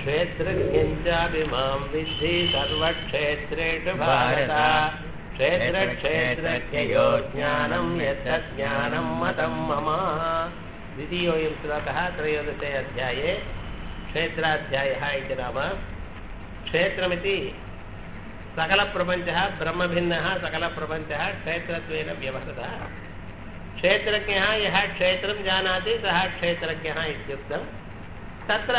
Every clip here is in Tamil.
क्षेत्रज्ञञ्चापि मां विद्धि सर्वक्षेत्रेषु भारत क्षेत्रक्षेत्रज्ञयो ज्ञानं यत्तज्ज्ञानं मतं मम द्वितीयोऽयं श्लोकः त्रयोदशे अध्याये क्षेत्राध्यायः इति नाम क्षेत्रमिति सकलप्रपञ्चः ब्रह्मभिन्नः सकलप्रपञ्चः क्षेत्रत्वेन व्यवहृतः क्षेत्रज्ञः यः क्षेत्रं जानाति सः क्षेत्रज्ञः इत्युक्तं तत्र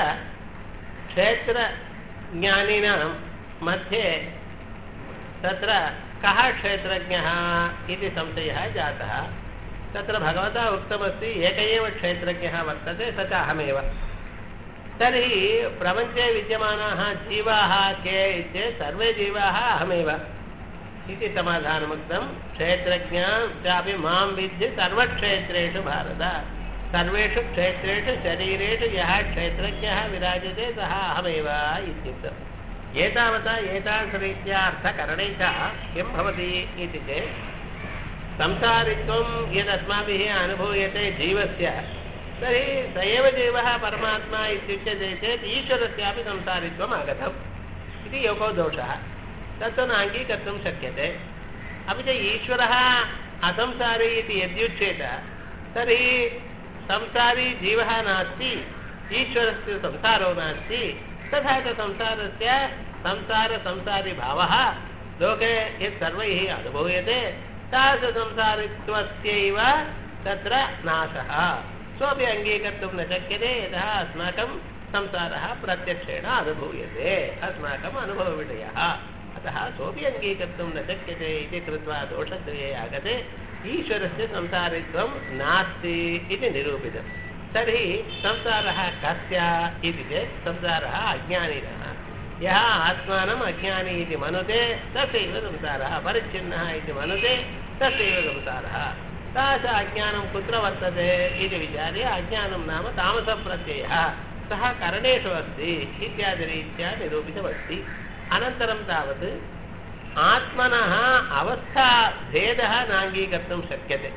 क्षेत्रज्ञानिनां मध्ये तत्र कः क्षेत्रज्ञः इति संशयः जातः तत्र भगवता उक्तमस्ति एक एव क्षेत्रज्ञः वर्तते स च अहमेव तर्हि प्रपञ्चे विद्यमानाः जीवाः के इत्येतत् सर्वे जीवाः अहमेव इति समाधानमुक्तं क्षेत्रज्ञा चापि मां विद्धि सर्वक्षेत्रेषु भारत सर्वेषु क्षेत्रेषु शरीरेषु यः क्षेत्रज्ञः विराजते सः अहमेव इत्युक्तम् एतावता एतादृशरीत्या अर्थकरणे च किं भवति इति चेत् संसारित्वं यदस्माभिः अनुभूयते जीवस्य तर्हि स एव जीवः परमात्मा इत्युच्यते चेत् ईश्वरस्यापि संसारित्वम् आगतम् इति योगो दोषः तत्तु न अङ्गीकर्तुं शक्यते अपि च ईश्वरः असंसारी इति यद्युच्येत तर्हि संसारी जीवः नास्ति ईश्वरस्य संसारो नास्ति तथा च संसारस्य संसारसंसारिभावः लोके यत् सर्वैः अनुभूयते तादृशसंसारित्वस्यैव तत्र नाशः सोऽपि अङ्गीकर्तुं न शक्यते यतः अस्माकं संसारः प्रत्यक्षेण अनुभूयते अस्माकम् अनुभवविषयः अतः सोऽपि अङ्गीकर्तुं न शक्यते इति कृत्वा दोषद्वये आगते ईश्वरस्य संसारित्वं नास्ति इति निरूपितम् तर्हि संसारः कस्य इति चेत् संसारः अज्ञानिनः यः आत्मानम् अज्ञानी इति मनुते तस्यैव संसारः परिच्छिन्नः इति मनुते तस्यैव संसारः तादृश अज्ञानं कुत्र वर्तते इति विचार्य अज्ञानं नाम तामसप्रत्ययः सः करणेषु अस्ति इत्यादिरीत्या निरूपितमस्ति अनन्तरं तावत् आत्मनः अवस्थाभेदः नाङ्गीकर्तुं शक्यते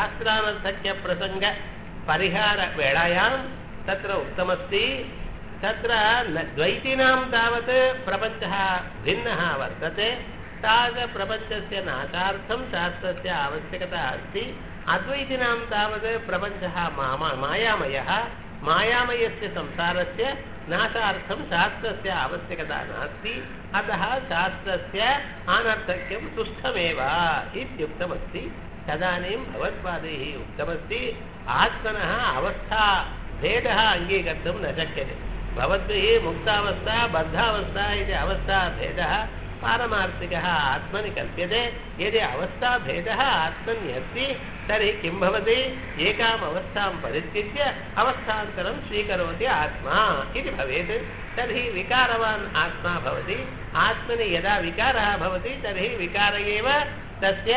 शास्त्रानर्थक्यप्रसङ्गपरिहारवेळायां तत्र उक्तमस्ति तत्र न द्वैतीनां तावत् प्रपञ्चः भिन्नः वर्तते तादृशप्रपञ्चस्य नाशार्थं शास्त्रस्य आवश्यकता अस्ति अद्वैतीनां तावत् प्रपञ्चः मामा मायामयः मायामयस्य संसारस्य नाशार्थं शास्त्रस्य आवश्यकता नास्ति अतः शास्त्रस्य अनर्थक्यं तुष्टमेव इत्युक्तमस्ति तदानीं भगवत्पादैः उक्तमस्ति आत्मनः अवस्थाभेदः अङ्गीकर्तुं न शक्यते भवद्भिः मुक्तावस्था बद्धावस्था इति अवस्थाभेदः पारमार्थिकः आत्मनि कल्प्यते यदि अवस्थाभेदः आत्मन्यस्ति तर्हि किं भवति एकाम् अवस्थां परित्यज्य अवस्थान्तरं स्वीकरोति आत्मा इति भवेत् तर्हि विकारवान् आत्मा भवति आत्मनि यदा विकारः भवति तर्हि विकार एव तस्य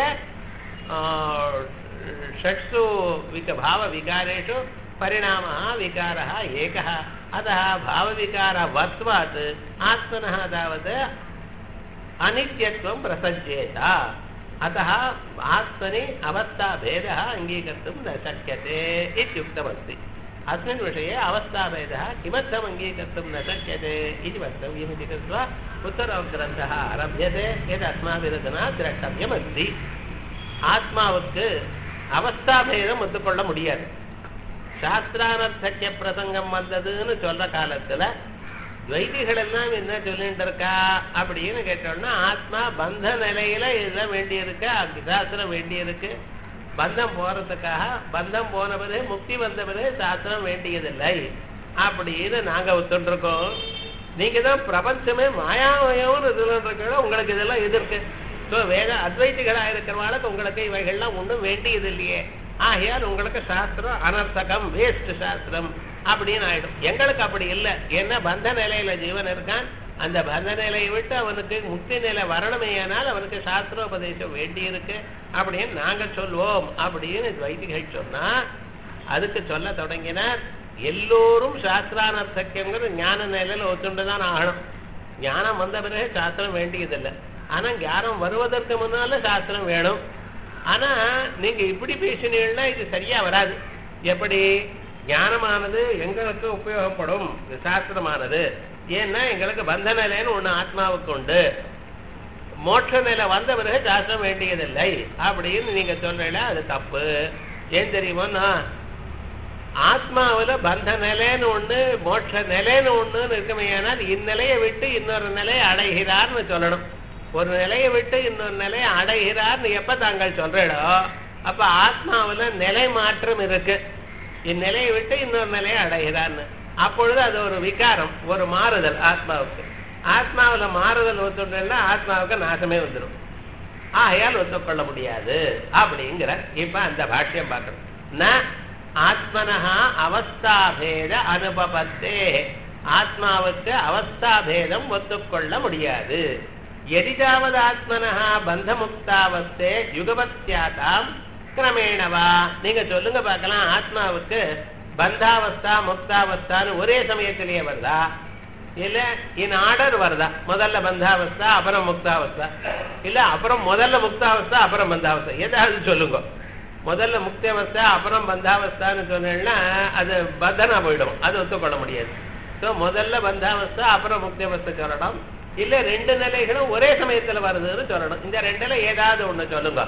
षट्सु विक भावविकारेषु परिणामः विकारः एकः अतः भावविकारवत्वात् आत्मनः तावत् अनित्यत्वं प्रसज्येत अतः आत्मनि अवस्थाभेदः अङ्गीकर्तुं न शक्यते इत्युक्तमस्ति अस्मिन् विषये अवस्थाभेदः किमर्थम् अङ्गीकर्तुं न शक्यते इति वक्तव्यमिति कृत्वा उत्तरग्रन्थः आरभ्यते यद् अस्माभिरधना द्रष्टव्यमस्ति ஆத்மாவுக்கு அவஸ்தாபேதம் ஒத்துக்கொள்ள முடியாது சாஸ்திரானர்த்தக்கிய பிரசங்கம் வந்ததுன்னு சொல்ற காலத்துல துவைதிகள் எல்லாம் என்ன சொல்லிட்டு இருக்கா அப்படின்னு கேட்டோம்னா ஆத்மா பந்த நிலையில இதெல்லாம் வேண்டியிருக்கு சாஸ்திரம் வேண்டியிருக்கு பந்தம் போறதுக்காக பந்தம் போன பிறகு முக்தி வந்த பிறகு சாஸ்திரம் வேண்டியதில்லை அப்படின்னு நாங்க ஒத்துட்டு இருக்கோம் நீங்க தான் பிரபஞ்சமே மாயாமயம்னு சொல்லிட்டு உங்களுக்கு இதெல்லாம் எதிர்க்கு ஸோ வேத அத்வைத்திகளாக இருக்கிறவாளுக்கு உங்களுக்கு இவைகள்லாம் ஒன்றும் வேண்டியது இல்லையே ஆகையால் உங்களுக்கு சாஸ்திரம் அனர்த்தகம் வேஸ்ட் சாஸ்திரம் அப்படின்னு ஆயிடும் எங்களுக்கு அப்படி இல்லை என்ன பந்த நிலையில ஜீவன் இருக்கான் அந்த பந்த நிலையை விட்டு அவனுக்கு முக்தி நிலை வரணுமேயானால் அவனுக்கு சாஸ்திரோபதேசம் வேண்டி இருக்கு அப்படின்னு நாங்க சொல்வோம் அப்படின்னு வைதிகள் சொன்னா அதுக்கு சொல்ல தொடங்கினார் எல்லோரும் சாஸ்திரானர்த்தக்கியங்கிறது ஞான நிலையில ஒத்துண்டு தான் ஆகணும் ஞானம் வந்த பிறகு சாஸ்திரம் வேண்டியதில்லை ஆனா ஞானம் வருவதற்கு முன்னால சாஸ்திரம் வேணும் ஆனா நீங்க இப்படி பேசினீங்கன்னா இது சரியா வராது எப்படி ஞானமானது எங்களுக்கு உபயோகப்படும் சாஸ்திரமானது ஏன்னா எங்களுக்கு பந்த நிலைன்னு ஒண்ணு ஆத்மாவுக்கு உண்டு மோட்ச நிலை வந்த பிறகு சாஸ்திரம் வேண்டியதில்லை அப்படின்னு நீங்க சொல்றீங்களா அது தப்பு ஏன் தெரியுமோன்னா ஆத்மாவுல பந்த நிலைன்னு ஒண்ணு மோட்ச நிலைன்னு ஒண்ணுன்னு இருக்குமையானால் இந்நிலையை விட்டு இன்னொரு நிலையை அடைகிறார்னு சொல்லணும் ஒரு நிலையை விட்டு இன்னொரு நிலையை அடைகிறார்னு எப்ப தாங்கள் சொல்றீடோ அப்ப ஆத்மாவுல நிலை மாற்றம் இருக்கு இந்நிலையை விட்டு இன்னொரு நிலையை அடைகிறார்னு அப்பொழுது அது ஒரு விகாரம் ஒரு மாறுதல் ஆத்மாவுக்கு ஆத்மாவுல மாறுதல் ஒத்துட்டா ஆத்மாவுக்கு நாசமே வந்துடும் ஆகையால் ஒத்துக்கொள்ள முடியாது அப்படிங்கிற இப்ப அந்த பாஷ்யம் பார்க்கணும் ந ஆத்மனஹா அவஸ்தாபேத அனுபவத்தே ஆத்மாவுக்கு அவஸ்தாபேதம் ஒத்துக்கொள்ள முடியாது எதிதாவது ஆத்மனஹா பந்தமுக்தாவஸ்தே யுகபத்யாதாம் கிரமேணவா நீங்க சொல்லுங்க பார்க்கலாம் ஆத்மாவுக்கு பந்தாவஸ்தா முக்தாவஸ்தான்னு ஒரே சமயத்திலேயே வருதா இல்ல இன் ஆர்டர் வருதா முதல்ல பந்தாவஸ்தா அப்புறம் முக்தாவஸ்தா இல்ல அப்புறம் முதல்ல முக்தாவஸ்தா அப்புறம் பந்தாவஸ்தா ஏதாவது சொல்லுங்க முதல்ல முக்தாவஸ்தா அப்புறம் பந்தாவஸ்தான்னு சொன்னேன்னா அது பந்தனா போயிடும் அது ஒத்துக்கொள்ள முடியாது ஸோ முதல்ல பந்தாவஸ்தா அப்புறம் முக்தாவஸ்தை சொல்லணும் இல்ல ரெண்டு நிலைகளும் ஒரே சமயத்துல வருதுன்னு சொல்லணும் இந்த ரெண்டுல ஏதாவது ஒண்ணு சொல்லுங்க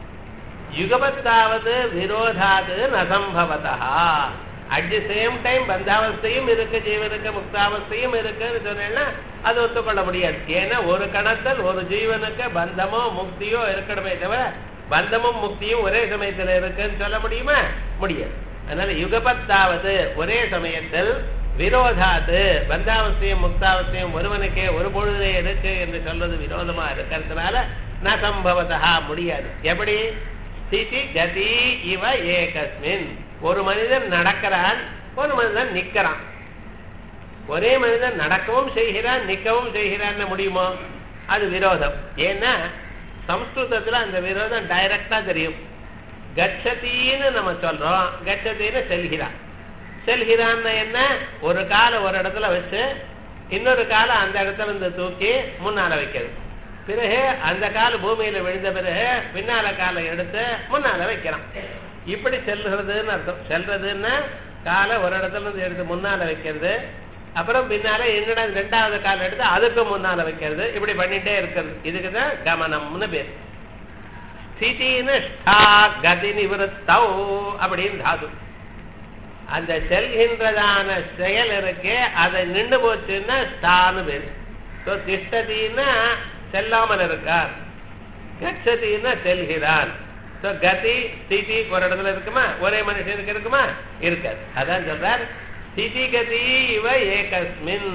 யுகபத்தாவது விரோதாது நசம்பவதா அட் தி சேம் டைம் பந்தாவஸ்தையும் இருக்கு ஜீவனுக்கு முக்தாவஸ்தையும் இருக்குன்னு சொன்னேன்னா அது ஒத்துக்கொள்ள முடியாது ஏன்னா ஒரு கணத்தில் ஒரு ஜீவனுக்கு பந்தமோ முக்தியோ இருக்கணுமே தவிர பந்தமும் முக்தியும் ஒரே சமயத்தில் இருக்குன்னு சொல்ல முடியுமா முடியாது அதனால யுகபத்தாவது ஒரே சமயத்தில் விரோதாது பந்தாவஸ்தையும் முக்தாவஸ்தையும் ஒருவனுக்கே ஒரு பொழுதே இருக்கு என்று சொல்றது விரோதமா இருக்கிறதுனால ந சம்பவதா முடியாது எப்படி ஸ்திதி கதி இவ ஏகஸ்மின் ஒரு மனிதன் நடக்கிறான் ஒரு மனிதன் நிக்கிறான் ஒரே மனிதன் நடக்கவும் செய்கிறான் நிக்கவும் செய்கிறான்னு முடியுமோ அது விரோதம் ஏன்னா சம்ஸ்கிருதத்துல அந்த விரோதம் டைரக்டா தெரியும் கச்சத்தின்னு நம்ம சொல்றோம் கச்சத்தின்னு செல்கிறான் செல்கிறான்னு என்ன ஒரு காலை ஒரு இடத்துல வச்சு இன்னொரு காலை அந்த இடத்துல இருந்து தூக்கி முன்னால வைக்கிறது பிறகு அந்த கால் பூமியில விழுந்த பிறகு பின்னால காலை எடுத்து முன்னால வைக்கிறான் இப்படி செல்றதுன்னு அர்த்தம் செல்றதுன்னா காலை ஒரு இடத்துல இருந்து எடுத்து முன்னால வைக்கிறது அப்புறம் பின்னால என்னடா ரெண்டாவது கால் எடுத்து அதுக்கு முன்னால வைக்கிறது இப்படி பண்ணிட்டே இருக்கிறது இதுக்கு தான் கமனம்னு பேர் ஸ்திதின்னு ஸ்டா கதி நிவத்தௌ அப்படின்னு தாது அந்த செல்கின்றதான செயல் இருக்கே அதை நின்று போச்சுன்னா ஸ்டான்னு பேர் ஸோ திஷ்டதின்னா செல்லாமல் இருக்கார் கச்சதின்னா செல்கிறான் ஸோ கதி ஸ்திதி ஒரு இடத்துல இருக்குமா ஒரே மனுஷனுக்கு இருக்குமா இருக்காது அதான் சொல்றார் ஸ்திதி கதி இவ ஏகஸ்மின்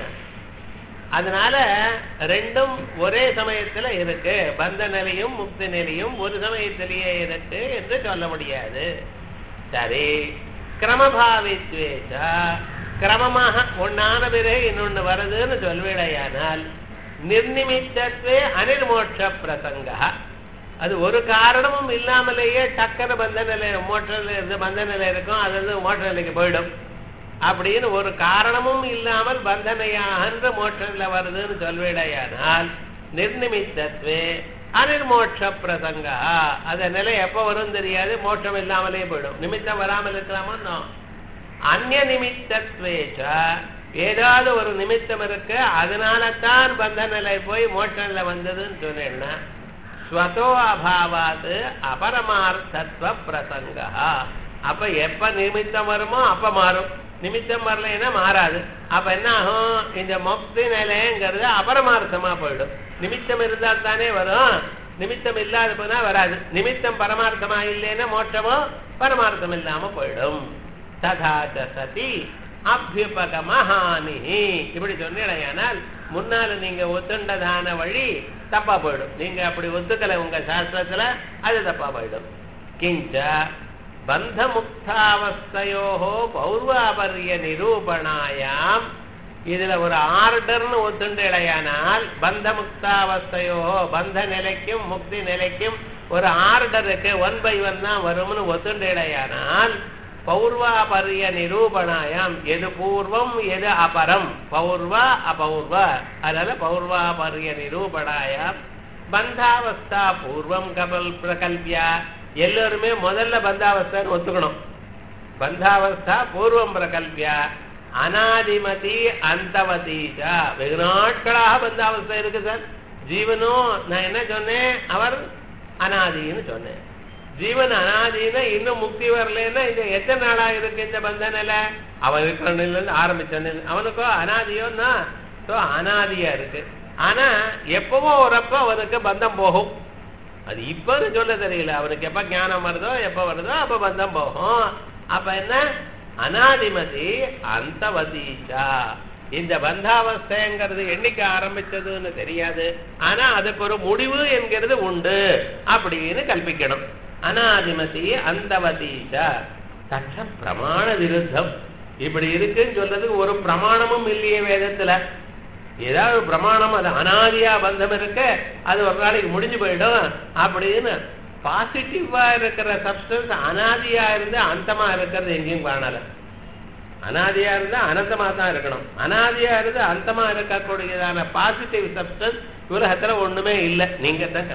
அதனால ரெண்டும் ஒரே சமயத்துல இருக்கு பந்த நிலையும் முக்தி நிலையும் ஒரு சமயத்திலேயே இருக்கு என்று சொல்ல முடியாது சரி கிரமபாவித்வேஷ கிரமமாக ஒன்னான பிறகு இன்னொன்னு வருதுன்னு சொல்வேடையானால் நிர்நிமித்தத்வே அனிர்மோட்ச பிரசங்க அது ஒரு காரணமும் இல்லாமலேயே டக்குன்னு பந்த நிலை மோட்ச நிலை இருந்து பந்த நிலை இருக்கும் அது வந்து மோட்ச நிலைக்கு போயிடும் அப்படின்னு ஒரு காரணமும் இல்லாமல் பந்தனையாக மோட்ச நிலை வருதுன்னு சொல்வேடையானால் நிர்நிமித்தத்வே அனிர்மோட்ச பிரசங்க அந்த நிலை எப்ப வரும் தெரியாது மோட்சம் இல்லாமலே போயிடும் நிமித்தம் வராமல் இருக்கலாமோ அந்நிய நிமித்தத்வேச்ச ஏதாவது ஒரு நிமித்தம் இருக்கு அதனால தான் பந்த நிலை போய் மோட்ச நிலை வந்ததுன்னு சொன்னேன்னா ஸ்வதோ அபாவாது அபரமார்த்தத்துவ பிரசங்க அப்ப எப்ப நிமித்தம் வருமோ அப்ப மாறும் நிமித்தம் வரலைன்னா மாறாது அப்ப என்ன ஆகும் இந்த முக்தி நிலைங்கிறது அபரமார்த்தமா போயிடும் நிமித்தம் இருந்தால் தானே வரும் நிமித்தம் இல்லாத போனா வராது நிமித்தம் பரமார்த்தமா இல்லைன்னா மோட்சமோ பரமார்த்தம் இல்லாம போயிடும் ததாச்ச சதி அபியுபகமஹானி இப்படி சொன்னீடையானால் முன்னால நீங்க ஒத்துண்டதான வழி தப்பா போயிடும் நீங்க அப்படி ஒத்துக்கல உங்க சாஸ்திரத்துல அது தப்பா போயிடும் கிஞ்ச பந்த முக்தாவஸ்தையோ பௌர்வாபரிய நிரூபணாயாம் இதுல ஒரு ஆர்டர்னு ஒத்துண்டையானால் பந்த முக்தாவஸ்தையோ பந்த நிலைக்கும் முக்தி நிலைக்கும் ஒரு ஆர்டர் இருக்கு ஒன் பை ஒன் தான் வரும்னு ஒத்துண்டையானால் பௌர்வாபரிய நிரூபணாயாம் எது பூர்வம் எது அபரம் பௌர்வா அபௌர்வ அதனால பௌர்வாபரிய நிரூபணாயாம் பந்தாவஸ்தா பூர்வம் கபல் பிரகல்பியா எல்லோருமே முதல்ல பந்தாவஸ்தான்னு ஒத்துக்கணும் பந்தாவஸ்தா பூர்வம் பிரகல்பியா அனாதிமதி அந்தவதீஷ வெகு நாட்களாக வந்த அவஸ்தை இருக்கு சார் ஜீவனும் நான் என்ன சொன்னேன் அவர் அனாதின்னு சொன்னேன் ஜீவன் அனாதின்னா இன்னும் முக்தி வரலன்னா இந்த எத்தனை நாளா இருக்கு இந்த பந்தனில அவன் இருக்கிற நிலையில ஆரம்பிச்ச நிலை அவனுக்கோ அனாதியோன்னா ஸோ அனாதியா இருக்கு ஆனா எப்பவோ ஒரப்ப அவனுக்கு பந்தம் போகும் அது இப்பன்னு சொல்ல தெரியல அவனுக்கு எப்ப ஞானம் வருதோ எப்ப வருதோ அப்ப பந்தம் போகும் அப்ப என்ன அனாதிமதி அந்தவதீச்சா இந்த பந்தாவஸ்தைங்கிறது என்னைக்கு ஆரம்பிச்சதுன்னு தெரியாது ஆனா அதுக்கு ஒரு முடிவு என்கிறது உண்டு அப்படின்னு கல்பிக்கணும் அனாதிமதி அந்தவதீச்சா தட்ச பிரமாண விருத்தம் இப்படி இருக்குன்னு சொல்றதுக்கு ஒரு பிரமாணமும் இல்லையே வேதத்துல ஏதாவது ஒரு பிரமாணம் அது அனாதியா பந்தம் இருக்க அது ஒரு நாளைக்கு முடிஞ்சு போயிடும் அப்படின்னு பாசிட்டிவா இருக்கிற சப்ஸ்டன்ஸ் அனாதியா இருந்து அந்தமா இருக்கிறது எங்கேயும் காணல அனாதியா இருந்தா அனந்தமா தான் இருக்கணும் அனாதியா இருந்து அந்தமா இருக்கக்கூடியதான பாசிட்டிவ் சப்ஸ்டன்ஸ் உலகத்துல ஒண்ணுமே இல்லை நீங்க தான்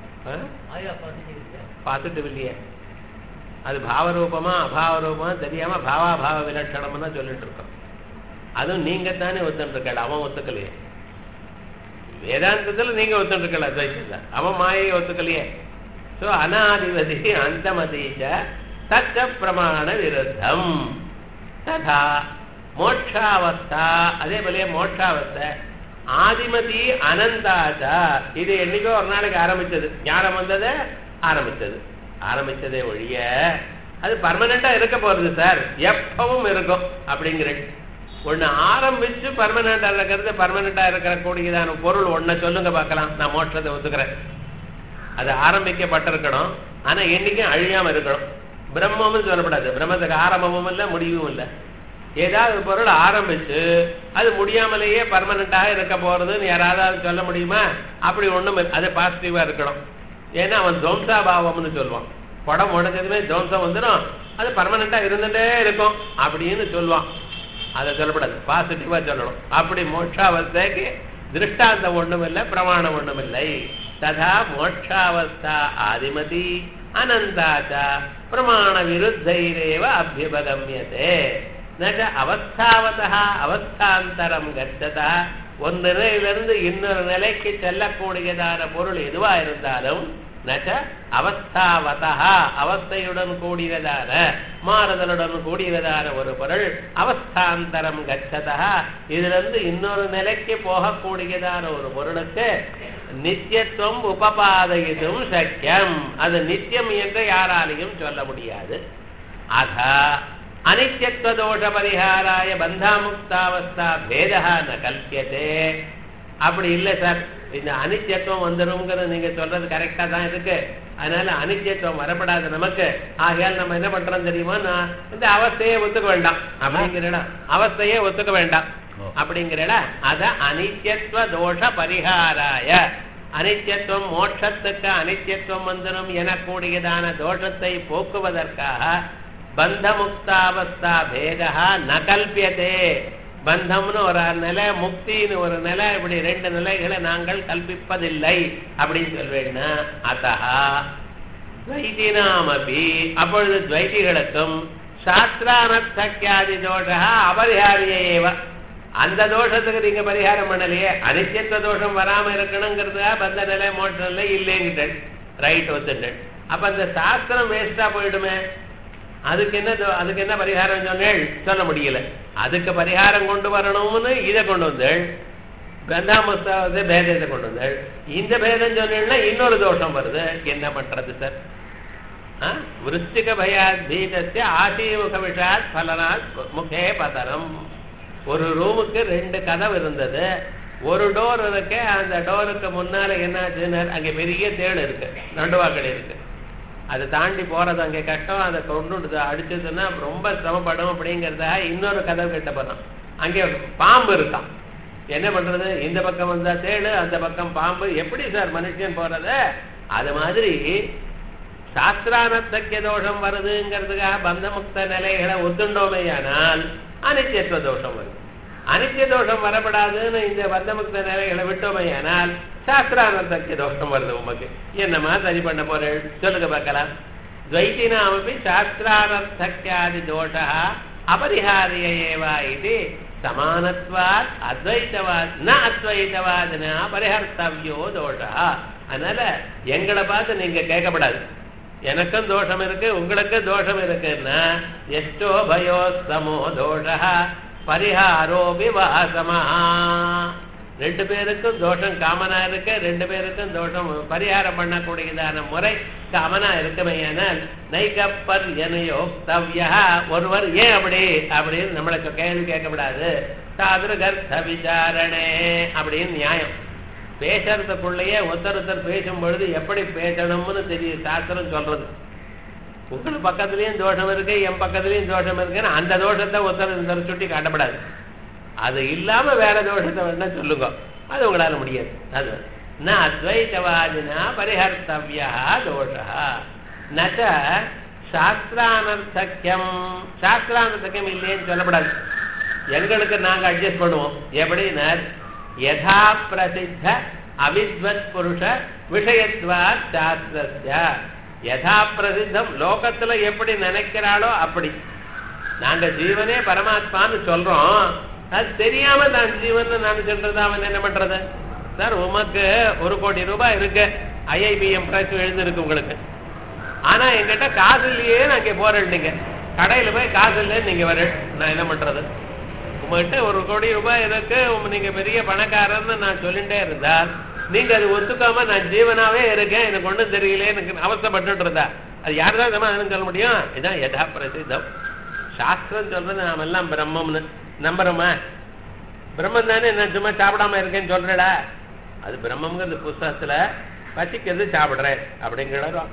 பாசிட்டிவ் இல்லையே அது பாவரூபமா அபாவரூபமா தெரியாம பாவாபாவ விலட்சணம்னு தான் சொல்லிட்டு இருக்கோம் அதுவும் நீங்க தானே ஒத்துட்டு இருக்க அவன் ஒத்துக்கலையே வேதாந்தத்துல நீங்க ஒத்துட்டு இருக்கல அத்வைத்தத்துல அவன் மாயை ஒத்துக்கலையே சோ அனாதிபதி அந்தமதீச்ச தச்ச பிரமாண விருத்தம் ததா மோட்சாவஸ்தா அதே போலயே மோட்சாவஸ்தை ஆதிமதி அனந்தாச்சா இது என்னைக்கோ ஒரு நாளைக்கு ஆரம்பிச்சது ஞானம் வந்தது ஆரம்பிச்சது ஆரம்பிச்சதே ஒழிய அது பர்மனண்டா இருக்க போறது சார் எப்பவும் இருக்கும் அப்படிங்கிற ஒண்ணு ஆரம்பிச்சு பர்மனண்டா இருக்கிறது பர்மனண்டா இருக்கிற கூடியதான பொருள் ஒன்ன சொல்லுங்க பார்க்கலாம் நான் மோட்சத்தை ஒத்துக்கிறேன் அது ஆரம்பிக்கப்பட்டிருக்கணும் ஆனா என்னைக்கும் அழியாம இருக்கணும் பிரம்மம்னு சொல்லப்படாது பிரம்மத்துக்கு ஆரம்பமும் இல்லை முடிவும் இல்லை ஏதாவது ஒரு பொருள் ஆரம்பிச்சு அது முடியாமலேயே பர்மனண்டாக இருக்க போறதுன்னு யாராவது சொல்ல முடியுமா அப்படி ஒண்ணும் அது பாசிட்டிவா இருக்கணும் ஏன்னா அவன் துவம்சாபாவம்னு சொல்லுவான் படம் உடஞ்சதுமே துவம்சம் வந்துடும் அது பர்மனண்டா இருந்துட்டே இருக்கும் அப்படின்னு சொல்லுவான் அதை சொல்லப்படாது பாசிட்டிவா சொல்லணும் அப்படி மோட்சாவஸ்தைக்கு திருஷ்டாந்த ஒண்ணும் இல்லை பிரமாணம் ஒண்ணும் இல்லை ததா மோட்சாவஸ்தா ஆதிமதி அனந்தாச்ச பிரமாண விருத்தைரேவ அபியபகமியதே நக அவஸ்தாவதா அவஸ்தாந்தரம் கச்சதா ஒரு நிலையிலிருந்து இன்னொரு நிலைக்கு செல்லக்கூடியதான பொருள் எதுவா இருந்தாலும் நச்ச அவஸ்தாவதா அவஸ்தையுடன் கூடியதான மாறுதலுடன் கூடியதான ஒரு பொருள் அவஸ்தாந்தரம் கச்சதா இதுல இருந்து இன்னொரு நிலைக்கு போகக்கூடியதான ஒரு பொருளுக்கு நித்தியத்துவம் உபபாதயிதும் சக்கியம் அது நித்தியம் என்று யாராலையும் சொல்ல முடியாது அத அனித்யத்துவ தோஷ பரிகாராய பந்தாமுக்தாவஸ்தா பேதா ந கல்பியதே அப்படி இல்லை சார் இந்த அனித்தியத்துவம் வந்துருங்கிறது நீங்க சொல்றது கரெக்டா தான் இருக்கு அதனால அனித்தியத்துவம் வரப்படாது நமக்கு ஆகையால் நம்ம என்ன பண்றோம் தெரியுமா நான் இந்த அவஸ்தையே ஒத்துக்க வேண்டாம் அப்படிங்கிற அவஸ்தையே ஒத்துக்க வேண்டாம் அப்படிங்கிற அத அனித்யத்துவ தோஷ பரிகாராய அனித்யத்துவம் மோட்சத்துக்கு அனித்யத்துவம் வந்துடும் எனக்கூடியதான தோஷத்தை போக்குவதற்காக பந்தமுக்தாவஸ்தா பேதா ந கல்பியதே பந்தம்னு ஒரு நிலை முக்தின்னு ஒரு நிலை இப்படி ரெண்டு நிலைகளை நாங்கள் கல்பிப்பதில்லை அப்படின்னு சொல்வேன்னா அத்தா துவைதினாமபி அப்பொழுது துவைதிகளுக்கும் சாஸ்திரானர்த்தக்கியாதி தோஷா அபரிகாரியேவ அந்த தோஷத்துக்கு நீங்க பரிகாரம் பண்ணலையே அனித்தியத்துவ தோஷம் வராம இருக்கணுங்கிறதுக்காக பந்த நிலை மோட்ச நிலை இல்லைங்கிட்டேன் ரைட் ஒத்துட்டேன் அப்ப அந்த சாஸ்திரம் வேஸ்டா போயிடுமே அதுக்கு என்ன அதுக்கு என்ன பரிகாரம் சொன்னேள் சொல்ல முடியல அதுக்கு பரிகாரம் கொண்டு வரணும்னு இதை கொண்டு வந்தேள் கந்தாமஸ்தாவது பேதத்தை கொண்டு வந்தேள் இந்த பேதம் சொன்னேன்னா இன்னொரு தோஷம் வருது என்ன பண்றது சார் விருச்சிக பயாத் பீதத்தை ஆசீமுக விஷாத் பலனாத் முகே பதனம் ஒரு ரூமுக்கு ரெண்டு கதவு இருந்தது ஒரு டோர் இருக்கு அந்த டோருக்கு முன்னால என்னாச்சுன்னு அங்க பெரிய தேடு இருக்கு நடுவாக்கள் இருக்கு அதை தாண்டி போறது அங்கே கஷ்டம் அதை கொண்டு அடிச்சதுன்னா ரொம்ப சிரமப்படும் அப்படிங்கிறதாக இன்னொரு கதவு கிட்ட போனோம் அங்கே பாம்பு இருக்கான் என்ன பண்றது இந்த பக்கம் வந்தா தேடு அந்த பக்கம் பாம்பு எப்படி சார் மனுஷன் போறது அது மாதிரி சாஸ்திரானத்தக்கிய தோஷம் வருதுங்கிறதுக்காக பந்தமுக்த நிலைகளை ஒத்துண்டோமேயானால் அனித்தியத்துவ தோஷம் வருது அனித்திய தோஷம் வரப்படாதுன்னு இந்த பந்தமுக்த நிலைகளை விட்டோமையானால் சாஸ்திரானந்தக்கிய தோஷம் வருது உமக்கு என்னமா சரி பண்ண போறேன் சொல்லுங்க பார்க்கலாம் துவைத்தினாமப்பி சாஸ்திரானர்த்தக்கியாதி தோஷா அபரிஹாரிய ஏவா இது சமானத்வாத் அத்வைத்தவாத் ந அத்வைத்தவாத்னா பரிஹர்த்தவியோ தோஷா அதனால எங்களை பார்த்து நீங்க கேட்கப்படாது எனக்கும் தோஷம் இருக்கு உங்களுக்கும் தோஷம் இருக்குன்னா எஷ்டோ பயோ சமோ தோஷ பரிஹாரோ விவாசமா ரெண்டு பேருக்கும் தோஷம் காமனா இருக்கு ரெண்டு பேருக்கும் தோஷம் பரிகாரம் பண்ணக்கூடியதான முறை காமனா இருக்குமையானால் நைகப்பர் எனையோக்தவ்யா ஒருவர் ஏன் அப்படி அப்படின்னு நம்மளுக்கு கேள்வி கேட்கக்கூடாது சாதுருகர்த்த விசாரணே அப்படின்னு நியாயம் பேசுறதுக்குள்ளேயே ஒருத்தர் ஒருத்தர் பேசும் பொழுது எப்படி பேசணும்னு தெரியும் சாஸ்திரம் சொல்றது உங்களுக்கு பக்கத்துலயும் தோஷம் இருக்கு என் பக்கத்துலயும் தோஷம் இருக்குன்னு அந்த தோஷத்தை ஒருத்தர் ஒருத்தர் சுட்டி காட்டப்படாது அது இல்லாம வேற தோஷத்தை வேணா சொல்லுங்க அது உங்களால முடியாது அது ந அத்வைத்தவாதினா பரிஹர்த்தவியா தோஷா நச்ச சாஸ்திரானர்த்தக்கியம் சாஸ்திரானர்த்தக்கியம் இல்லையேன்னு சொல்லப்படாது எங்களுக்கு நாங்க அட்ஜஸ்ட் பண்ணுவோம் எப்படின்னா யதா பிரசித்த அவித்வத் புருஷ விஷயத்வா சாஸ்திரஸ்ய யதா பிரசித்தம் லோகத்துல எப்படி நினைக்கிறாளோ அப்படி நாங்க ஜீவனே பரமாத்மான்னு சொல்றோம் அது தெரியாம நான் ஜீவன் நினைச்சுன்றது அவன் என்ன பண்றது சார் உமக்கு ஒரு கோடி ரூபாய் இருக்கு ஐஐபிஎம் பிரைஸ் எழுந்திருக்கு உங்களுக்கு ஆனா என்கிட்ட காசு இல்லையே நான் இங்க போறேன் நீங்க கடையில போய் காசு இல்லைன்னு நீங்க வர நான் என்ன பண்றது உங்ககிட்ட ஒரு கோடி ரூபாய் இருக்கு நீங்க பெரிய பணக்காரன்னு நான் சொல்லிட்டே இருந்தால் நீங்க அது ஒத்துக்காம நான் ஜீவனாவே இருக்கேன் எனக்கு ஒண்ணும் தெரியல எனக்கு அவசரப்பட்டு இருந்தா அது யாருதான் சமாதானம் சொல்ல முடியும் இதான் யதா பிரசித்தம் சாஸ்திரம் சொல்றது நாம எல்லாம் பிரம்மம்னு நம்புறோமா பிரம்மம் தானே நான் சும்மா சாப்பிடாம இருக்கேன்னு சொல்றடா அது பிரம்மங்கிறது புஸ்தகத்துல பசிக்கிறது சாப்பிடுறேன் அப்படிங்கிற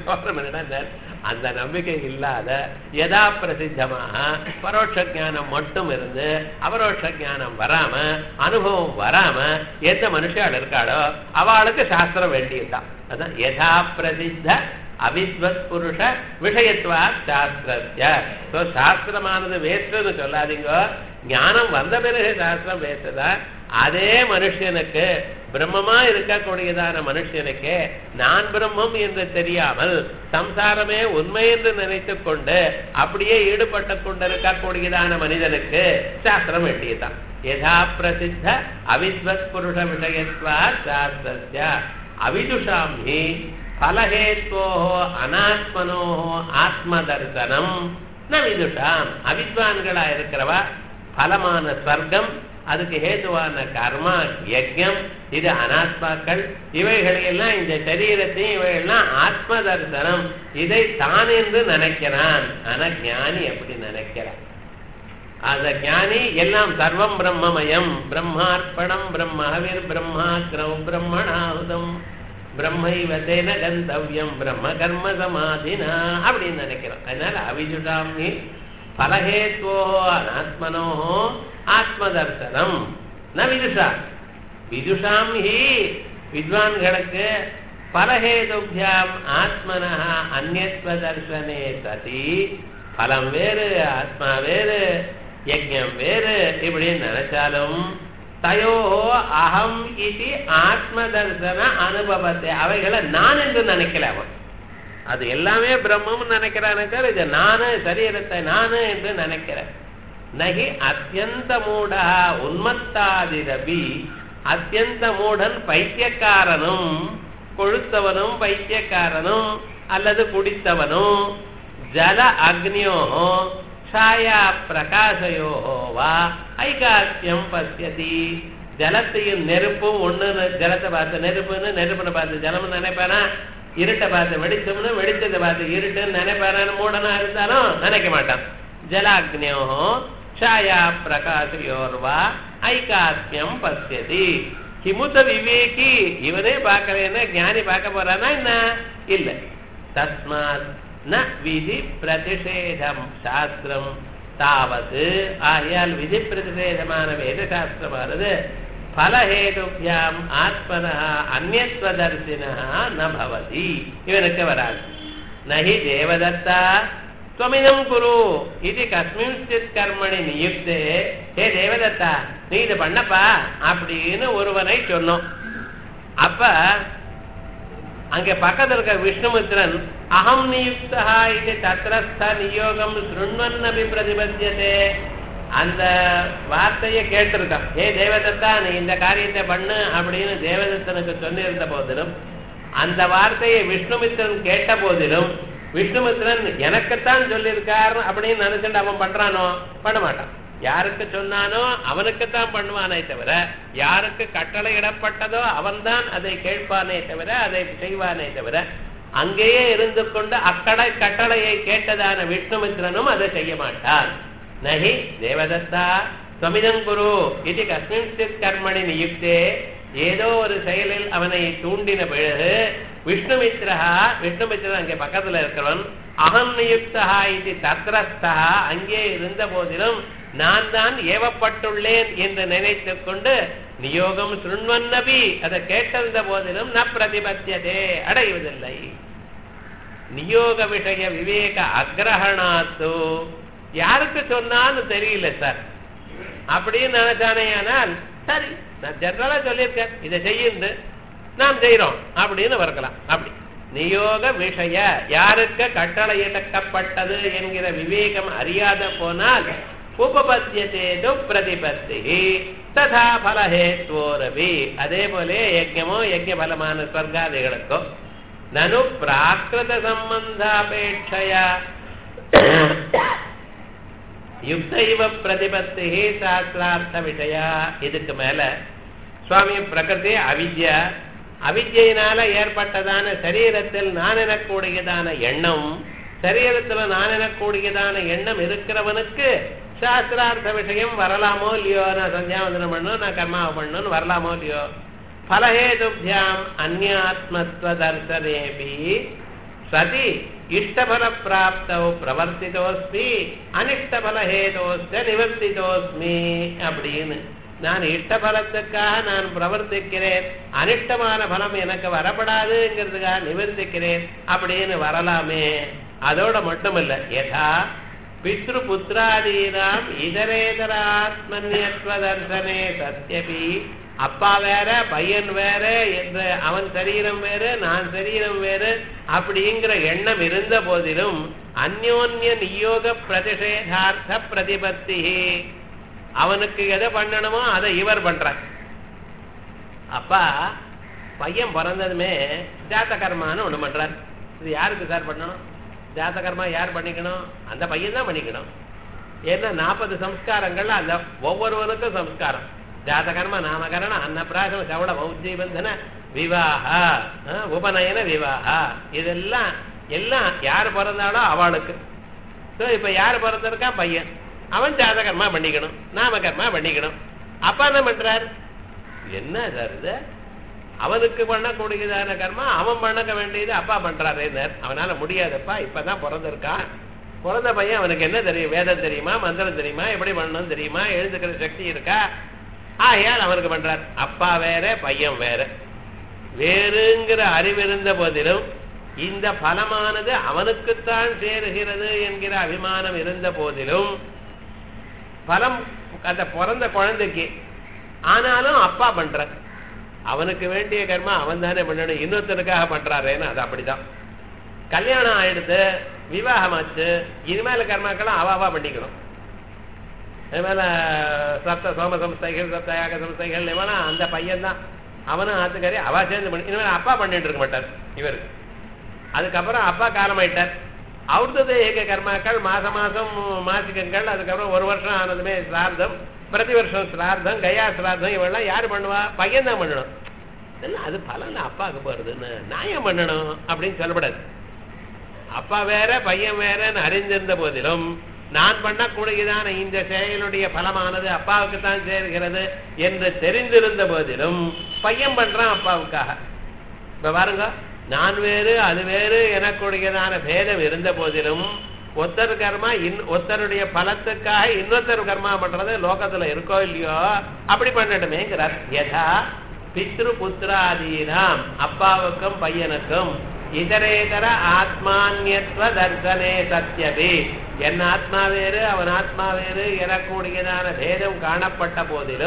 அந்த நம்பிக்கை இல்லாத யதா பிரசித்தமாக பரோட்ச ஞானம் மட்டும் இருந்து அபரோட்ச ஞானம் வராம அனுபவம் வராம எந்த மனுஷாள் இருக்காளோ அவளுக்கு சாஸ்திரம் வேண்டியதுதான் அதான் யதா பிரசித்த அவித்வத் புருஷ விஷயத்துவா சாஸ்திரஸ்ய ஸோ சாஸ்திரமானது வேஸ்ட்னு சொல்லாதீங்க ஞானம் வந்த பிறகு சாஸ்திரம் வேஸ்டுதா அதே மனுஷனுக்கு பிரம்மமா இருக்கக்கூடியதான மனுஷனுக்கு நான் பிரம்மம் என்று தெரியாமல் சம்சாரமே உண்மை என்று நினைத்துக் கொண்டு அப்படியே ஈடுபட்டு கொண்டிருக்கக்கூடியதான மனிதனுக்கு சாஸ்திரம் வேண்டியதுதான் யதா பிரசித்த அவித்வத் புருஷ விஷயத்வா சாஸ்திரஸ்ய அவிதுஷாம் ஹி பலஹேத்வோ அனாத்மனோ ஆத்மதர்சனம் ந விதுஷாம் அவித்வான்களா இருக்கிறவா பலமான ஸ்வர்க்கம் அதுக்கு ஹேதுவான கர்மா யஜ்யம் இது அனாத்மாக்கள் இவைகளையெல்லாம் இந்த சரீரத்தையும் இவைகள்லாம் ஆத்ம தரிசனம் இதை தான் என்று நினைக்கிறான் ஆனா ஞானி எப்படி நினைக்கிறான் அந்த ஞானி எல்லாம் சர்வம் பிரம்மமயம் பிரம்மார்ப்பணம் பிரம்மஹவிர் பிரம்மாக்ரம் பிரம்மணாಹುதம் பிரம்மைவதேன கந்தவியம் பிரம்ம கர்ம சமாதினா அப்படின்னு நினைக்கிறோம் அதனால அவிஜுடாமி பலஹேத்வோ அனாத்மனோ ஆத்மதர்சனம் ந விதுஷா விதுஷாம் ஹி வித்வான்களுக்கு பலஹேதுபியாம் ஆத்மனா அந்நத்வ தர்சனே சதி பலம் வேறு ஆத்மா வேறு யஜ்யம் வேறு இப்படின்னு நினைச்சாலும் தயோ அகம் இது ஆத்ம தர்சன அனுபவத்தை அவைகளை நான் என்று நினைக்கல அவன் அது எல்லாமே பிரம்மம் நினைக்கிறானுக்கார் இது நானு சரீரத்தை நானு என்று நினைக்கிறேன் நகி அத்தியந்த மூடா உன்மத்தாதிரபி அத்தியந்த மூடன் பைத்தியக்காரனும் கொழுத்தவனும் பைத்தியக்காரனும் அல்லது குடித்தவனும் ஜல அக்னியோ ಛಾಯಾ பிரகாசயோ வா ஐகாத்தியம் பசியதி ஜலத்தையும் நெருப்பும் ஒண்ணு ஜலத்தை பார்த்து நெருப்புன்னு நெருப்புன்னு பார்த்து ஜலம்னு நினைப்பானா இருட்டை பார்த்து வெடிச்சோம்னு வெடிச்சதை பார்த்து இருட்டுன்னு நினைப்பானான்னு மூடனா இருந்தாலும் நினைக்க மாட்டான் ஜலாக்னியோ ಛಾಯಾ பிரகாசயோர்வா ஐகாத்மியம் பசியதி கிமுத விவேகி இவனே பார்க்கறேன்னா ஞானி பார்க்க போறானா என்ன இல்ல தஸ்மாத் ந விதி பிரதிஷேதம் சாஸ்திரம் தாவது ஆகையால் விதி பிரதிஷேதமான வேத சாஸ்திரமானது பலஹேதுபியாம் ஆத்மனா அந்நத்வதர்சினா ந பவதி இவனுக்கு வராது நஹி தேவதத்தா துவமிதம் குரு இது கஸ்மின்சித் கர்மணி நியுக்தே ஹே தேவதத்தா நீ இது பண்ணப்பா அப்படின்னு ஒருவனை சொன்னோம் அப்ப அங்கே பக்கத்துல இருக்க விஷ்ணுமித்ரன் அகம் நியுக்தா இது தத்ரஸ்த நியோகம் சுண்வன்னபி பிரதிபத்தியதே அந்த வார்த்தையை கேட்டிருக்கான் ஏ தேவதத்தா நீ இந்த காரியத்தை பண்ணு அப்படின்னு தேவதத்தனுக்கு சொல்லியிருந்த போதிலும் அந்த வார்த்தையை விஷ்ணுமித்ரன் கேட்ட போதிலும் விஷ்ணுமித்ரன் எனக்குத்தான் சொல்லியிருக்கார் அப்படின்னு நினைச்சுட்டு அவன் பண்றானோ பண்ண மாட்டான் யாருக்கு சொன்னானோ அவனுக்குத்தான் பண்ணுவானே தவிர யாருக்கு கட்டளை இடப்பட்டதோ அவன்தான் அதை கேட்பானே தவிர அதை செய்வானே தவிர அங்கேயே இருந்து கொண்டு அக்கடை கட்டளையை கேட்டதான விஷ்ணுமித்ரனும் அதை செய்ய மாட்டான் நகி தேவதத்தா சமிதம் குரு இது கஸ்மின்சித் கர்மணி நியுக்தே ஏதோ ஒரு செயலில் அவனை தூண்டின பிறகு விஷ்ணுமித்ரஹா விஷ்ணுமித்ரன் அங்கே பக்கத்துல இருக்கிறவன் அகம் நியுக்தா இது தத்ரஸ்தா அங்கே இருந்த போதிலும் நான் தான் ஏவப்பட்டுள்ளேன் என்று நினைத்துக் கொண்டு நியோகம் சுண்வன்னபி அதை கேட்டிருந்த போதிலும் ந பிரதிபத்தியதே அடைவதில்லை நியோக விஷய விவேக அக்ரஹணாத்து யாருக்கு சொன்னான்னு தெரியல சார் அப்படின்னு நினைச்சானேயானால் சரி நான் ஜெனரலா சொல்லியிருக்கேன் இதை செய்யுண்டு நாம் செய்யறோம் அப்படின்னு வரக்கலாம் அப்படி நியோக விஷய யாருக்கு கட்டளையிடக்கப்பட்டது என்கிற விவேகம் அறியாத போனால் உபபத்தியதேது பிரதிபத்தி ததா பலஹேத்வோரபி அதே போல யஜ்யமோ யஜ்ய பலமான ஸ்வர்காதிகளுக்கோ நனு பிராகிருத சம்பந்தாபேட்சையா யுக்த இவ பிரதிபத்தி சாஸ்திரார்த்த விஷயா இதுக்கு மேல சுவாமி பிரகிருதி அவித்யா அவித்யினால ஏற்பட்டதான சரீரத்தில் நான் எனக்கூடியதான எண்ணம் சரீரத்துல நான் எனக்கூடியதான எண்ணம் இருக்கிறவனுக்கு சாஸ்திரார்த்த விஷயம் வரலாமோ இல்லையோ நான் சந்தியாவந்தனம் பண்ணணும் நான் கர்மாவை பண்ணணும்னு வரலாமோ இல்லையோ பலஹேதுபியாம் அந்யாத்மத்வ தர்சனேபி சதி இஷ்டபல பிராப்தௌ பிரவர்த்திதோஸ்மி அனிஷ்டபல ஹேதோஸ்த நிவர்த்திதோஸ்மி அப்படின்னு நான் இஷ்டபலத்துக்காக நான் பிரவர்த்திக்கிறேன் அனிஷ்டமான பலம் எனக்கு வரப்படாதுங்கிறதுக்காக நிவர்த்திக்கிறேன் அப்படின்னு வரலாமே அதோட மட்டுமல்ல யதா பித்ரு புத்திராதீனாம் இதரேதராத்மன்யத்வ தர்சனே சத்யபி அப்பா வேற பையன் வேற என்று அவன் சரீரம் வேறு நான் சரீரம் வேறு அப்படிங்கிற எண்ணம் இருந்த போதிலும் அந்யோன்ய நியோக பிரதிஷேதார்த்த பிரதிபத்தி அவனுக்கு எதை பண்ணணுமோ அதை இவர் பண்றார் அப்பா பையன் பிறந்ததுமே ஜாத்த கர்மான்னு ஒண்ணு பண்றார் இது யாருக்கு சார் பண்ணணும் ஜாத்த கர்மா யார் பண்ணிக்கணும் அந்த பையன் தான் பண்ணிக்கணும் ஏன்னா நாற்பது சம்ஸ்காரங்கள்ல அந்த ஒவ்வொருவனுக்கும் சம்ஸ்காரம் ஜாதகர்ம நாமகரண அன்னப்பிராசன சவள பௌஜீபந்தன விவாக உபநயன விவாக இதெல்லாம் எல்லாம் யார் பிறந்தாலோ அவளுக்கு ஸோ இப்போ யார் பிறந்திருக்கா பையன் அவன் ஜாதகர்மா பண்ணிக்கணும் நாமகர்மா பண்ணிக்கணும் அப்பா என்ன பண்றார் என்ன சார் இது அவனுக்கு பண்ணக்கூடியதான கர்மா அவன் பண்ணக்க வேண்டியது அப்பா பண்றாரு அவனால முடியாதப்பா இப்பதான் பிறந்திருக்கான் பிறந்த பையன் அவனுக்கு என்ன தெரியும் வேதம் தெரியுமா மந்திரம் தெரியுமா எப்படி பண்ணணும் தெரியுமா எழுதுக்கிற சக்தி இருக்கா ஆகையால் அவனுக்கு பண்றார் அப்பா வேற பையன் வேற வேறுங்கிற அறிவு இருந்த போதிலும் இந்த பலமானது அவனுக்குத்தான் சேருகிறது என்கிற அபிமானம் இருந்த போதிலும் பலம் அந்த பிறந்த குழந்தைக்கு ஆனாலும் அப்பா பண்ற அவனுக்கு வேண்டிய கர்மா அவன் தானே பண்ணணும் இன்னொருத்தனுக்காக பண்றாருன்னு அது அப்படிதான் கல்யாணம் ஆயிடுத்து விவாகமாச்சு இனிமேல கர்மாக்கெல்லாம் அவாவா பண்ணிக்கணும் அதுமேல சப்த சோம சம்ஸ்தைகள் சப்த யாக சம்ஸ்தைகள் இவனா அந்த பையன் தான் அவனும் ஆத்துக்காரி அவா சேர்ந்து பண்ணி இனிமேல் அப்பா பண்ணிட்டு இருக்க மாட்டார் இவருக்கு அதுக்கப்புறம் அப்பா காலமாயிட்டார் அவர்தது ஏக கர்மாக்கள் மாச மாசம் மாசிகங்கள் அதுக்கப்புறம் ஒரு வருஷம் ஆனதுமே சிரார்த்தம் பிரதி வருஷம் சிரார்த்தம் கயா சிரார்த்தம் இவெல்லாம் யாரு பண்ணுவா பையன் தான் பண்ணணும் இல்லை அது பலன் அப்பாவுக்கு போறதுன்னு நான் ஏன் பண்ணணும் அப்படின்னு சொல்லப்படாது அப்பா வேற பையன் வேறன்னு அறிந்திருந்த போதிலும் நான் பண்ணக்கூடியதான இந்த செயலுடைய பலமானது அப்பாவுக்கு தான் சேர்கிறது என்று தெரிந்திருந்த போதிலும் பையன் பண்றான் அப்பாவுக்காக இப்ப பாருங்க நான் வேறு அது வேறு எனக்கூடியதான பேதம் இருந்த போதிலும் ஒத்தர் கர்மா இன் ஒத்தருடைய பலத்துக்காக இன்னொருத்தர் கர்மா பண்றது லோகத்துல இருக்கோ இல்லையோ அப்படி பண்ணட்டுமேங்கிறார் யதா பித்ரு புத்திராதீனாம் அப்பாவுக்கும் பையனுக்கும் இதரேதர ஆத்மான்யத்துவ தர்சனே சத்தியபி என் ஆத்மா வேறு அவன் ஆத்மா வேறு எனக்கூடியதான பேதம் காணப்பட்ட போதிலும்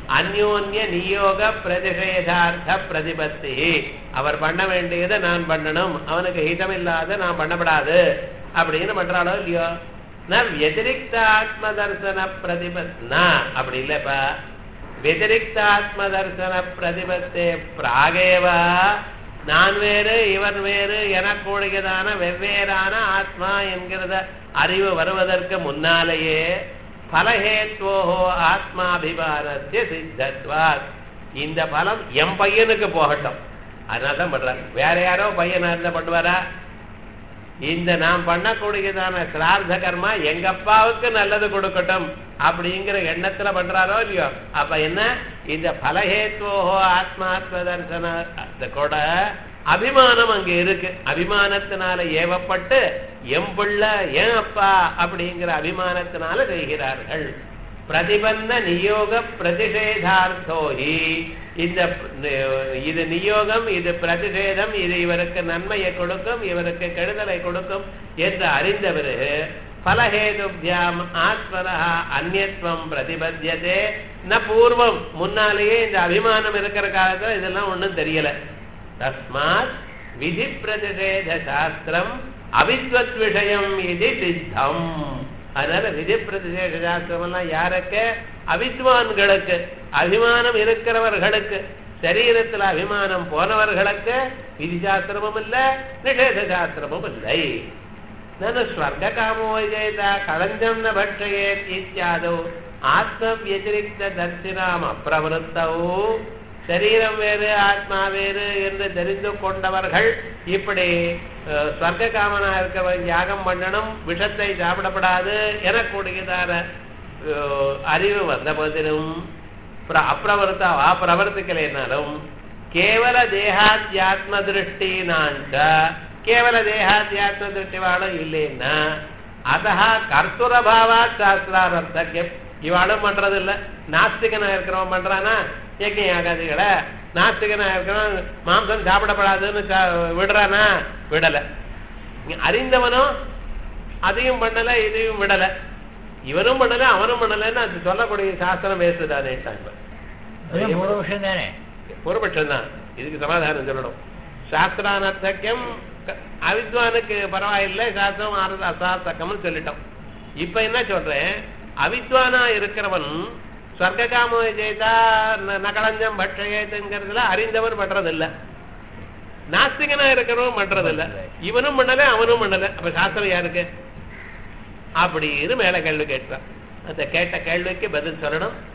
அந்யோன்ய நியோக பிரதிஷேதார்த்த பிரதிபத்தி அவர் பண்ண வேண்டியதை நான் பண்ணணும் அவனுக்கு ஹிதமில்லாத நான் பண்ணப்படாது அப்படின்னு பண்றாளோ இல்லையோ நான் வெதிரிக்த ஆத்ம தர்சன பிரதிபத்னா அப்படி இல்லப்பா வெதிரிக்த ஆத்ம தர்சன பிரதிபத்தே பிராகேவா நான் வேறு இவன் வேறு எனக்கூடியதான வெவ்வேறான ஆத்மா என்கிறத அறிவு வருவதற்கு முன்னாலேயே பலஹேத்வோஹோ ஆத்மாபிமானத்திய சித்தத்வாத் இந்த பலம் என் பையனுக்கு போகட்டும் அதனால தான் பண்றாங்க வேற யாரோ பையனா இருந்தா பண்ணுவாரா இந்த நாம் பண்ணக்கூடியதான சிரார்த்த கர்மா எங்க அப்பாவுக்கு நல்லது கொடுக்கட்டும் அப்படிங்கிற எண்ணத்துல பண்றாரோ இல்லையோ அப்ப என்ன இந்த பலஹேத்வோஹோ ஆத்மாத்ம தர்சன கூட அபிமானம் அங்க இருக்கு அபிமானத்தினால ஏவப்பட்டு எம் பிள்ளை என் அப்பா அப்படிங்கிற அபிமானத்தினால செய்கிறார்கள் பிரதிபந்த நியோக பிரதிஷேதார்த்தோஹி இந்த இது நியோகம் இது பிரதிஷேதம் இது இவருக்கு நன்மையை கொடுக்கும் இவருக்கு கெடுதலை கொடுக்கும் என்று அறிந்தவர் பலஹேதுபியாம் ஆத்மனா அந்நியத்துவம் பிரதிபத்தியதே ந பூர்வம் முன்னாலேயே இந்த அபிமானம் இருக்கிற காலத்துல இதெல்லாம் ஒண்ணும் தெரியல தஸ்மாத் விதி பிரதிஷேத சாஸ்திரம் அவித்வத் விஷயம் இது சித்தம் அதனால விதி பிரதிஷேத சாஸ்திரம் எல்லாம் யாருக்கு அவித்வான்களுக்கு அபிமானம் இருக்கிறவர்களுக்கு சரீரத்தில் அபிமானம் போனவர்களுக்கு விதி சாஸ்திரமும் இல்ல நிஷேத சாஸ்திரமும் இல்லை நனு ஸ்வர்க காமோ விஜேதா களஞ்சம் ந பட்சயேத் இத்தியாதோ ஆத்ம வியதிரிக்த தர்சினாம் அப்பிரவருத்தவோ சரீரம் வேறு ஆத்மா வேறு என்று தெரிந்து கொண்டவர்கள் இப்படி ஸ்வர்க்க காமனா இருக்கவன் யாகம் பண்ணணும் விஷத்தை சாப்பிடப்படாது எனக்கூடியதான அறிவு வந்த போதிலும் அப்பிரவர்த்தா பிரவர்த்திக்கலைனாலும் கேவல தேகாத்தியாத்ம திருஷ்டி நான்க கேவல தேகாத்தியாத்ம திருஷ்டி வாழும் இல்லைன்னா அதா கர்த்துரபாவா சாஸ்திரார்த்தக்கியம் இவாளும் பண்றது இல்ல நாஸ்திகனா இருக்கிறவன் பண்றானா யஜ்ய யாகாதிகளை நாஸ்திகனா இருக்கிறவன் மாம்சம் சாப்பிடப்படாதுன்னு விடுறானா விடல அறிந்தவனும் அதையும் பண்ணல இதையும் விடல இவனும் பண்ணல அவனும் பண்ணலன்னு அது சொல்லக்கூடிய சாஸ்திரம் பேசுதானே பூர்வபக்ஷம் தானே பூர்வபட்சம் தான் இதுக்கு சமாதானம் சொல்லணும் சாஸ்திரானர்த்தக்கியம் அவித்வானுக்கு பரவாயில்லை சாஸ்திரம் ஆனது அசார்த்தக்கம்னு சொல்லிட்டோம் இப்ப என்ன சொல்றேன் அவித்வானா இருக்கிறவன் ஸ்வர்க்காமோ ஜெயிதா நகலஞ்சம் பட்சயத்துங்கிறதுல அறிந்தவன் பண்றதில்ல நாஸ்திகனா இருக்கிறவன் பண்றதில்ல இவனும் பண்ணல அவனும் பண்ணல அப்ப சாஸ்திரம் யாருக்கு அப்படின்னு மேல கேள்வி கேட்டான் அந்த கேட்ட கேள்விக்கு பதில் சொல்லணும்